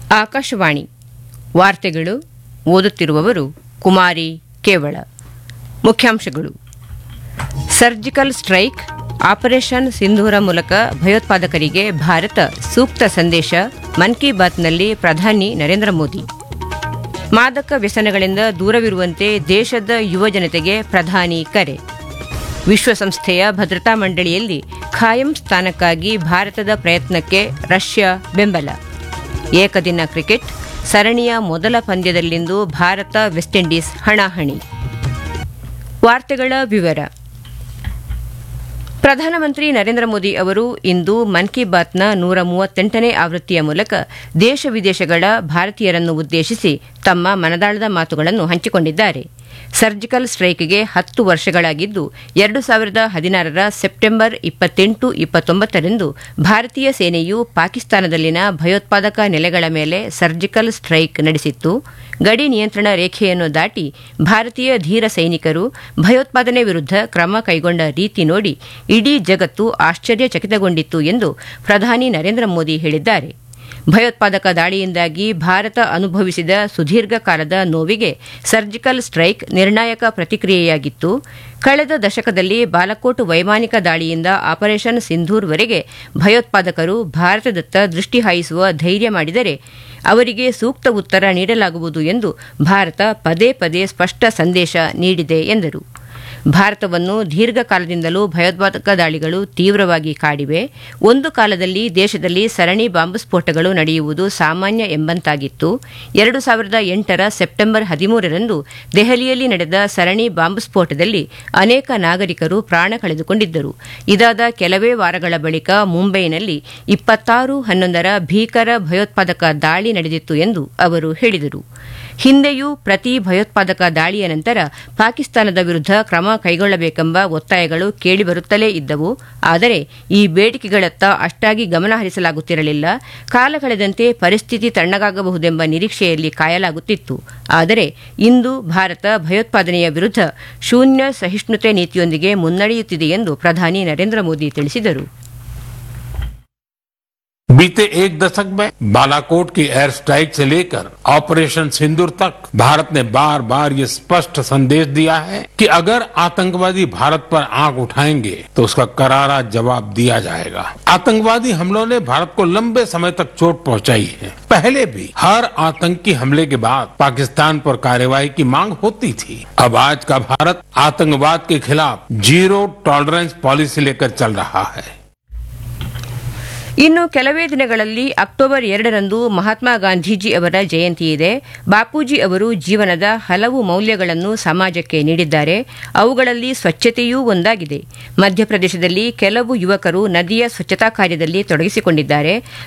ಆಕಾಶವಾಣಿ ವಾರ್ತೆಗಳು ಓದುತ್ತಿರುವವರು ಕುಮಾರಿ ಕೇವಳ ಮುಖ್ಯಾಂಶಗಳು ಸರ್ಜಿಕಲ್ ಸ್ಟ್ರೈಕ್ ಆಪರೇಷನ್ ಸಿಂಧೂರ ಮೂಲಕ ಭಯೋತ್ಪಾದಕರಿಗೆ ಭಾರತ ಸೂಕ್ತ ಸಂದೇಶ ಮನ್ ಕಿ ಬಾತ್ನಲ್ಲಿ ಪ್ರಧಾನಿ ನರೇಂದ್ರ ಮೋದಿ ಮಾದಕ ವ್ಯಸನಗಳಿಂದ ದೂರವಿರುವಂತೆ ದೇಶದ ಯುವ ಜನತೆಗೆ ಪ್ರಧಾನಿ ಕರೆ ವಿಶ್ವಸಂಸ್ಥೆಯ ಭದ್ರತಾ ಮಂಡಳಿಯಲ್ಲಿ ಖಾಯಂ ಸ್ಥಾನಕ್ಕಾಗಿ ಭಾರತದ ಪ್ರಯತ್ನಕ್ಕೆ ರಷ್ಯಾ ಬೆಂಬಲ ಏಕದಿನ ಕ್ರಿಕೆಟ್ ಸರಣಿಯ ಮೊದಲ ಪಂದ್ಯದಲ್ಲಿಂದು ಭಾರತ ವೆಸ್ಟ್ ಇಂಡೀಸ್ ಹಣಾಹಣಿ ವಾರ್ತೆಗಳ ವಿವರ ಪ್ರಧಾನಮಂತ್ರಿ ನರೇಂದ್ರ ಮೋದಿ ಅವರು ಇಂದು ಮನ್ ಕಿ ಬಾತ್ನ ನೂರ ಮೂವತ್ತೆಂಟನೇ ಆವೃತ್ತಿಯ ಮೂಲಕ ದೇಶ ವಿದೇಶಗಳ ಭಾರತೀಯರನ್ನು ಉದ್ದೇಶಿಸಿ ತಮ್ಮ ಮನದಾಳದ ಮಾತುಗಳನ್ನು ಹಂಚಿಕೊಂಡಿದ್ದಾರೆ ಸರ್ಜಿಕಲ್ ಸ್ಟ್ರೈಕ್ಗೆ ಹತ್ತು ವರ್ಷಗಳಾಗಿದ್ದು ಎರಡು ಸಾವಿರದ ಹದಿನಾರರ ಸೆಪ್ಟೆಂಬರ್ ಇಪ್ಪತ್ತೆಂಟು ಇಪ್ಪತ್ತೊಂಬತ್ತರಂದು ಭಾರತೀಯ ಸೇನೆಯು ಪಾಕಿಸ್ತಾನದಲ್ಲಿನ ಭಯೋತ್ಪಾದಕ ನೆಲೆಗಳ ಮೇಲೆ ಸರ್ಜಿಕಲ್ ಸ್ಟ್ರೈಕ್ ನಡೆಸಿತ್ತು ಗಡಿ ನಿಯಂತ್ರಣ ರೇಖೆಯನ್ನು ದಾಟಿ ಭಾರತೀಯ ಧೀರ ಸೈನಿಕರು ಭಯೋತ್ಪಾದನೆ ವಿರುದ್ಧ ಕ್ರಮ ಕೈಗೊಂಡ ರೀತಿ ನೋಡಿ ಇಡೀ ಜಗತ್ತು ಆಶ್ಚರ್ಯಚಕಿತಗೊಂಡಿತ್ತು ಎಂದು ಪ್ರಧಾನಿ ನರೇಂದ್ರ ಮೋದಿ ಹೇಳಿದ್ದಾರೆ ಭಯೋತ್ಪಾದಕ ದಾಳಿಯಿಂದಾಗಿ ಭಾರತ ಅನುಭವಿಸಿದ ಸುದೀರ್ಘ ಕಾಲದ ನೋವಿಗೆ ಸರ್ಜಿಕಲ್ ಸ್ಟ್ರೈಕ್ ನಿರ್ಣಾಯಕ ಪ್ರತಿಕ್ರಿಯೆಯಾಗಿತ್ತು ಕಳೆದ ದಶಕದಲ್ಲಿ ಬಾಲಕೋಟ್ ವೈಮಾನಿಕ ದಾಳಿಯಿಂದ ಆಪರೇಷನ್ ಸಿಂಧೂರ್ವರೆಗೆ ಭಯೋತ್ಪಾದಕರು ಭಾರತದತ್ತ ದೃಷ್ಟಿ ಹಾಯಿಸುವ ಧೈರ್ಯ ಮಾಡಿದರೆ ಅವರಿಗೆ ಸೂಕ್ತ ಉತ್ತರ ನೀಡಲಾಗುವುದು ಎಂದು ಭಾರತ ಪದೇ ಪದೇ ಸ್ಪಷ್ಟ ಸಂದೇಶ ನೀಡಿದೆ ಎಂದರು ಭಾರತವನ್ನು ದೀರ್ಘಕಾಲದಿಂದಲೂ ಭಯೋತ್ಪಾದಕ ದಾಳಿಗಳು ತೀವ್ರವಾಗಿ ಕಾಡಿವೆ ಒಂದು ಕಾಲದಲ್ಲಿ ದೇಶದಲ್ಲಿ ಸರಣಿ ಬಾಂಬ್ ಸ್ಫೋಟಗಳು ನಡೆಯುವುದು ಸಾಮಾನ್ಯ ಎಂಬಂತಾಗಿತ್ತು ಎರಡು ಸಾವಿರದ ಎಂಟರ ಸೆಪ್ಟೆಂಬರ್ ಹದಿಮೂರರಂದು ದೆಹಲಿಯಲ್ಲಿ ನಡೆದ ಸರಣಿ ಬಾಂಬ್ ಸ್ಫೋಟದಲ್ಲಿ ಅನೇಕ ನಾಗರಿಕರು ಪ್ರಾಣ ಕಳೆದುಕೊಂಡಿದ್ದರು ಇದಾದ ಕೆಲವೇ ವಾರಗಳ ಬಳಿಕ ಮುಂಬೈನಲ್ಲಿ ಇಪ್ಪತ್ತಾರು ಹನ್ನೊಂದರ ಭೀಕರ ಭಯೋತ್ಪಾದಕ ದಾಳಿ ನಡೆದಿತ್ತು ಎಂದು ಅವರು ಹೇಳಿದರು ಹಿಂದೆಯೂ ಪ್ರತಿ ಭಯೋತ್ಪಾದಕ ದಾಳಿಯ ನಂತರ ಪಾಕಿಸ್ತಾನದ ವಿರುದ್ಧ ಕ್ರಮ ಕೈಗೊಳ್ಳಬೇಕೆಂಬ ಒತ್ತಾಯಗಳು ಕೇಳಿಬರುತ್ತಲೇ ಇದ್ದವು ಆದರೆ ಈ ಬೇಡಿಕೆಗಳತ್ತ ಅಷ್ಟಾಗಿ ಗಮನ ಹರಿಸಲಾಗುತ್ತಿರಲಿಲ್ಲ ಕಾಲ ಕಳೆದಂತೆ ಪರಿಸ್ಥಿತಿ ತಣ್ಣಗಾಗಬಹುದೆಂಬ ನಿರೀಕ್ಷೆಯಲ್ಲಿ ಕಾಯಲಾಗುತ್ತಿತ್ತು ಆದರೆ ಇಂದು ಭಾರತ ಭಯೋತ್ಪಾದನೆಯ ವಿರುದ್ಧ ಶೂನ್ಯ ಸಹಿಷ್ಣುತೆ ನೀತಿಯೊಂದಿಗೆ ಮುನ್ನಡೆಯುತ್ತಿದೆ ಎಂದು ಪ್ರಧಾನಿ ನರೇಂದ್ರ ಮೋದಿ ತಿಳಿಸಿದರು बीते एक दशक में बालाकोट की एयर स्ट्राइक से लेकर ऑपरेशन सिंदूर तक भारत ने बार बार ये स्पष्ट संदेश दिया है कि अगर आतंकवादी भारत पर आंख उठाएंगे तो उसका करारा जवाब दिया जाएगा आतंकवादी हमलों ने भारत को लंबे समय तक चोट पहुंचाई है पहले भी हर आतंकी हमले के बाद पाकिस्तान पर कार्यवाही की मांग होती थी अब आज का भारत आतंकवाद के खिलाफ जीरो टॉलरेंस पॉलिसी लेकर चल रहा है ಇನ್ನು ಕೆಲವೇ ದಿನಗಳಲ್ಲಿ ಅಕ್ಟೋಬರ್ ಎರಡರಂದು ಮಹಾತ್ಮ ಗಾಂಧೀಜಿ ಅವರ ಜಯಂತಿ ಇದೆ ಬಾಪೂಜಿ ಅವರು ಜೀವನದ ಹಲವು ಮೌಲ್ಯಗಳನ್ನು ಸಮಾಜಕ್ಕೆ ನೀಡಿದ್ದಾರೆ ಅವುಗಳಲ್ಲಿ ಸ್ವಚ್ಛತೆಯೂ ಒಂದಾಗಿದೆ ಮಧ್ಯಪ್ರದೇಶದಲ್ಲಿ ಕೆಲವು ಯುವಕರು ನದಿಯ ಸ್ವಚ್ಛತಾ ಕಾರ್ಯದಲ್ಲಿ ತೊಡಗಿಸಿಕೊಂಡಿದ್ದಾರೆ